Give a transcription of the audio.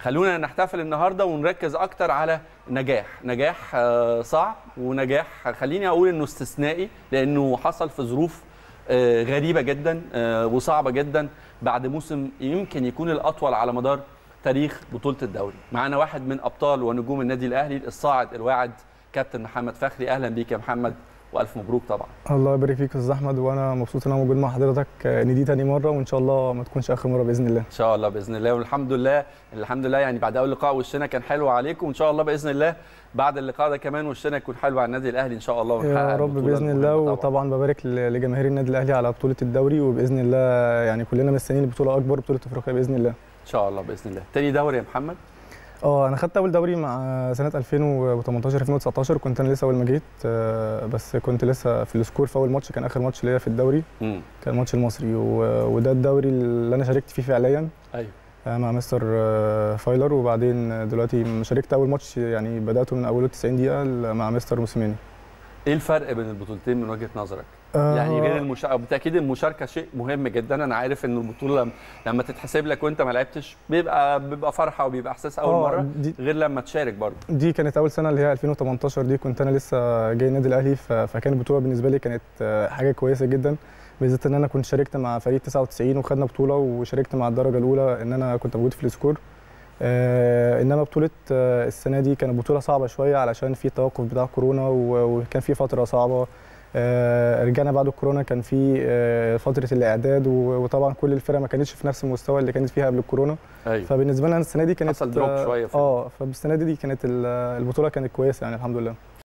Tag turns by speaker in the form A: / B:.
A: خلونا نحتفل النهارده ونركز اكتر على نجاح نجاح آه، صعب ونجاح خليني اقول انه استثنائي لانه حصل في ظروف آه، غريبه جدا آه، وصعبه جدا بعد موسم يمكن يكون الاطول على مدار تاريخ بطوله الدوري معانا واحد من ابطال ونجوم النادي الاهلي الصاعد الواعد كابتن محمد فخري اهلا بيك يا محمد والف مبروك طبعا
B: الله يبارك فيك يا استاذ احمد وانا مبسوط ان انا موجود مع حضرتك آه، ان دي تاني مره وان شاء الله ما تكونش اخر مره باذن الله
A: ان شاء الله باذن الله والحمد لله الحمد لله يعني بعد اول لقاء وشنا كان حلو عليكم وان شاء الله باذن الله بعد اللقاء ده كمان وشنا يكون حلو على النادي الاهلي ان شاء الله ونحقق
B: يا رب
A: البطولة
B: باذن الله
A: المهمة طبعاً.
B: وطبعا ببارك ل- لجماهير النادي الاهلي على بطوله الدوري وباذن الله يعني كلنا مستنيين البطوله اكبر بطوله افريقيا باذن الله
A: ان شاء الله باذن الله تاني دوري يا محمد
B: اه انا خدت اول دوري مع سنه 2018 2019 كنت انا لسه اول ما جيت آه، بس كنت لسه في السكور في اول ماتش كان اخر ماتش ليا في الدوري
A: امم
B: كان الماتش المصري و- وده الدوري اللي انا شاركت فيه فعليا
A: ايوه
B: آه، مع مستر آه، فايلر وبعدين دلوقتي شاركت اول ماتش يعني بداته من اوله 90 دقيقه مع مستر موسيماني
A: ايه الفرق بين البطولتين من وجهه نظرك
B: آه،
A: يعني غير المشاركه بالتاكيد المشاركه شيء مهم جدا انا عارف ان البطوله لما- لما تتحسب لك وانت ما لعبتش بيبقى بيبقى فرحه وبيبقى احساس اول
B: آه،
A: مره
B: دي
A: غير لما تشارك برضه
B: دي كانت اول سنه اللي هي 2018 دي كنت انا لسه جاي النادي الاهلي ف- فكان البطوله بالنسبه لي كانت آه، حاجه كويسه جدا بالذات ان انا كنت شاركت مع فريق 99 وخدنا بطوله وشاركت مع الدرجه الاولى ان انا كنت موجود في السكور آه انما بطوله آه السنه دي كانت بطوله صعبه شويه علشان في توقف بتاع كورونا و- وكان في فتره صعبه آه رجعنا بعد الكورونا كان في آه فتره الاعداد و- وطبعا كل الفرق ما كانتش في نفس المستوى اللي كانت فيها قبل الكورونا
A: ايوه
B: فبالنسبه لنا السنه دي كانت
A: حصل دروب شوية في
B: اه فالسنه دي, دي كانت ال- البطوله كانت كويسه يعني الحمد لله